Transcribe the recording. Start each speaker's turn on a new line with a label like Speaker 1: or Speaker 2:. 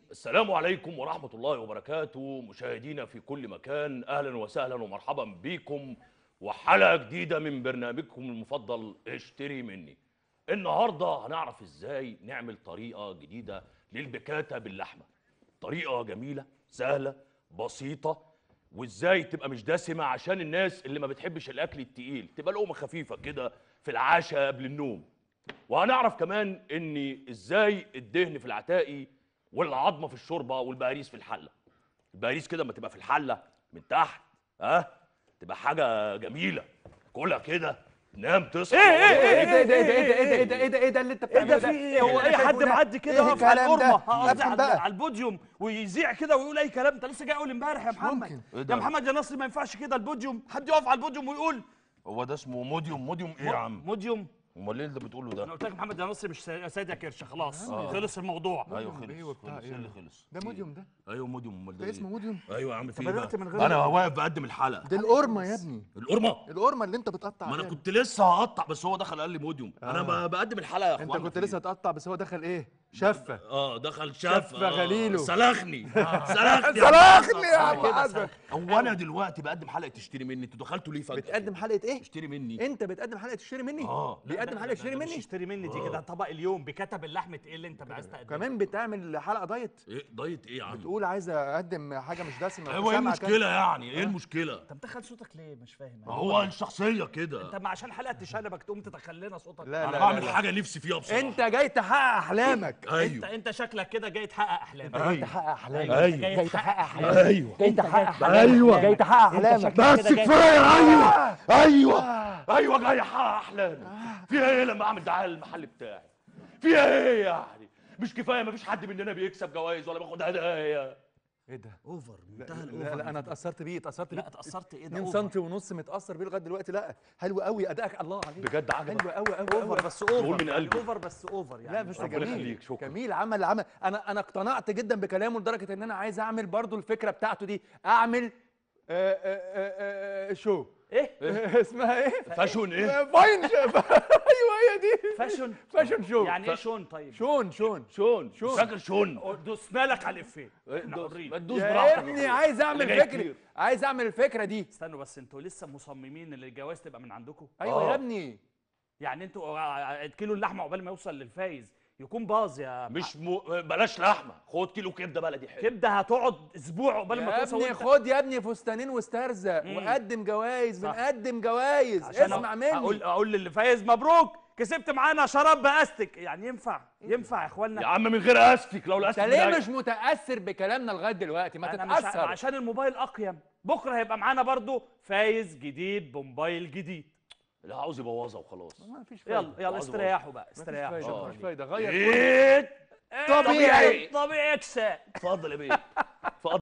Speaker 1: السلام عليكم ورحمة الله وبركاته مشاهدينا في كل مكان أهلا وسهلا ومرحبا بكم وحلقة جديدة من برنامجكم المفضل اشتري مني النهاردة هنعرف ازاي نعمل طريقة جديدة للبكاتة باللحمة طريقة جميلة سهلة بسيطة وازاي تبقى مش دسمة عشان الناس اللي ما بتحبش الأكل التقيل تبقى لقمة خفيفة كده في العشاء قبل النوم وهنعرف كمان ان ازاي الدهن في العتاقي والعظمه في الشوربه والبهاريس في الحله البهاريس كده لما تبقى في الحله من تحت ها تبقى حاجه جميله كلها كده نام تصحى
Speaker 2: ايه ايه ايه
Speaker 1: ولا-
Speaker 2: ايه ده ايه ده ايه ده ايه ده ايه ده اللي انت
Speaker 3: ايه
Speaker 2: بتعمله
Speaker 3: ده في ايه هو اي حد معدي كده
Speaker 2: ايه
Speaker 3: يقف على
Speaker 2: الكلام ده؟
Speaker 3: القرمه قصدي
Speaker 2: افهم
Speaker 3: على
Speaker 2: بقى.
Speaker 3: على البوديوم ويذيع كده ويقول اي كلام انت لسه جاي اول امبارح يا محمد
Speaker 2: ممكن.
Speaker 1: إيه
Speaker 3: يا
Speaker 1: ده؟
Speaker 3: محمد يا نصري ما ينفعش كده البوديوم حد يقف على البوديوم ويقول
Speaker 1: هو ده اسمه موديوم موديوم ايه يا عم
Speaker 3: موديوم
Speaker 1: امال ايه اللي بتقوله
Speaker 3: انا
Speaker 1: ده
Speaker 3: قلت لك محمد يا نصري مش سي- سيد يا كرشه خلاص خلص الموضوع
Speaker 1: ايوه
Speaker 2: موديوم ايه
Speaker 1: خلص
Speaker 2: وبتاع
Speaker 1: خلص
Speaker 2: ايه؟
Speaker 1: ايه اللي خلص
Speaker 2: ده موديوم ده
Speaker 1: ايوه موديوم امال
Speaker 2: ده
Speaker 1: ده
Speaker 2: اسمه
Speaker 1: إيه؟
Speaker 2: موديوم
Speaker 1: ايوه يا عم في
Speaker 3: طب
Speaker 1: ايه
Speaker 3: بدأت
Speaker 1: بقى
Speaker 3: من غير-
Speaker 1: انا واقف بقدم الحلقه
Speaker 2: دي القرمه يا ابني
Speaker 1: القرمه
Speaker 2: القرمه اللي انت بتقطع
Speaker 1: ما انا
Speaker 2: عليها.
Speaker 1: كنت لسه هقطع بس هو دخل قال لي موديوم انا ب- بقدم الحلقه يا
Speaker 2: انت
Speaker 1: اخوانا
Speaker 2: كنت
Speaker 1: في
Speaker 2: لسه هتقطع بس هو دخل ايه شفه
Speaker 1: اه دخل شاف
Speaker 2: شاف غليله.
Speaker 1: سلخني سلخني
Speaker 2: سلخني يا
Speaker 1: عم
Speaker 2: عم حسن
Speaker 1: هو انا دلوقتي بقدم حلقه تشتري مني انتوا دخلتوا ليه فجاه
Speaker 2: بتقدم حلقه ايه
Speaker 1: تشتري مني
Speaker 2: انت بتقدم حلقه تشتري مني
Speaker 1: آه.
Speaker 2: بيقدم حلقه تشتري
Speaker 3: مش
Speaker 2: مني
Speaker 3: اشتري مني دي كده طبق اليوم بكتب اللحمه ايه اللي انت عايز تقدمه
Speaker 2: كمان بتعمل حلقه دايت
Speaker 1: ايه دايت ايه يا عم
Speaker 2: تقول عايز اقدم حاجه مش دسمه
Speaker 1: هو ايه
Speaker 2: سامع كده.
Speaker 1: المشكله يعني ايه المشكله
Speaker 3: انت مدخل صوتك ليه مش فاهم
Speaker 1: ما هو الشخصيه كده
Speaker 3: انت ما عشان حلقه تشنبك تقوم تدخل لنا صوتك
Speaker 2: لا،
Speaker 1: انا
Speaker 2: لا،
Speaker 1: بعمل
Speaker 2: لا.
Speaker 1: حاجه نفسي فيها بصراحه
Speaker 2: انت جاي تحقق احلامك
Speaker 3: انت
Speaker 1: ايوه
Speaker 3: انت شكلك كده جاي تحقق احلامك
Speaker 1: أيوة.
Speaker 2: تحقق احلامك
Speaker 1: أيوة.
Speaker 3: جاي تحقق احلامك
Speaker 1: ايوه
Speaker 2: جاي تحقق احلامك
Speaker 1: أيوة.
Speaker 2: جاي تحقق احلامك
Speaker 1: بس كفايه ايوه ايوه ايوه جاي احقق احلامي فيها ايه لما اعمل دعايه للمحل بتاعي فيها ايه يعني مش كفايه مفيش حد مننا بيكسب جوائز ولا بياخد هدايا
Speaker 2: ايه ده
Speaker 3: اوفر منتهى
Speaker 2: لا,
Speaker 3: الاوفر
Speaker 2: لا انا اتاثرت بيه اتاثرت بيه
Speaker 3: لا اتاثرت ايه ده
Speaker 2: 2
Speaker 3: اوفر
Speaker 2: سم ونص متاثر بيه لغايه دلوقتي لا حلو قوي ادائك الله عليك
Speaker 1: بجد عجبك
Speaker 2: حلو قوي قوي
Speaker 3: اوفر
Speaker 2: قوي
Speaker 3: بس اوفر
Speaker 1: بقول من
Speaker 3: يعني
Speaker 1: قلبي.
Speaker 3: اوفر بس اوفر يعني
Speaker 2: لا بس
Speaker 1: ربنا
Speaker 2: جميل
Speaker 1: يخليك، شكرا.
Speaker 2: جميل عمل عمل انا انا اقتنعت جدا بكلامه لدرجه ان انا عايز اعمل برضو الفكره بتاعته دي اعمل آه، آه، آه، آه، شو
Speaker 3: ايه
Speaker 2: اسمها ايه
Speaker 1: فاشون ايه
Speaker 2: آه، فاين شو ايوه هي دي
Speaker 3: فاشن
Speaker 2: فاشن شو
Speaker 3: يعني ايه شون طيب
Speaker 2: شون شون
Speaker 1: شون
Speaker 2: شون.
Speaker 1: فاكر شون
Speaker 3: دوسنا لك على الافيه احنا
Speaker 1: دوس-
Speaker 3: حرين
Speaker 1: ما تدوس
Speaker 2: يا
Speaker 1: براحتك
Speaker 2: ابني
Speaker 1: أخويا.
Speaker 2: عايز
Speaker 1: اللي
Speaker 2: اعمل
Speaker 1: جاي
Speaker 2: فكره
Speaker 1: كتير.
Speaker 2: عايز اعمل الفكره دي
Speaker 3: استنوا بس انتوا لسه مصممين ان الجواز تبقى من عندكم
Speaker 2: ايوه
Speaker 1: آه.
Speaker 2: يا ابني
Speaker 3: يعني انتوا كيلو اللحمه عقبال ما يوصل للفايز يكون باظ يا
Speaker 1: مش م... بلاش لحمه خد كيلو كبده بلدي حلو
Speaker 3: كبده هتقعد اسبوع عقبال ما
Speaker 2: يا
Speaker 3: توصل
Speaker 2: ابني
Speaker 3: وانت-
Speaker 2: خد يا ابني فستانين واسترزق
Speaker 3: مم.
Speaker 2: وقدم جوائز
Speaker 3: صح.
Speaker 2: بنقدم جوائز
Speaker 3: عشان
Speaker 2: اسمع
Speaker 3: أقول-
Speaker 2: مني
Speaker 3: اقول اقول للي فايز مبروك كسبت معانا شراب باستك يعني ينفع ينفع يا اخوانا
Speaker 1: يا عم من غير استك لو
Speaker 2: انت
Speaker 1: الاستك
Speaker 2: ليه
Speaker 1: بداية-
Speaker 2: مش متاثر بكلامنا لغايه دلوقتي ما
Speaker 3: أنا مش ع-
Speaker 2: تتاثر
Speaker 3: عشان الموبايل اقيم بكره هيبقى معانا برضو فايز جديد بموبايل جديد
Speaker 1: لا عاوز يبوظها وخلاص
Speaker 2: ما فيش فايده
Speaker 3: يلا يلا
Speaker 1: عاوز
Speaker 3: استريحوا بقى
Speaker 2: مفيش
Speaker 3: استريحوا
Speaker 2: فايده
Speaker 3: شكراً
Speaker 2: مفيش
Speaker 3: ليك.
Speaker 2: فايده غير كل-
Speaker 1: ايه
Speaker 3: إيه،
Speaker 1: طبيعي.
Speaker 3: طبيعي اكسب
Speaker 1: اتفضل يا بيه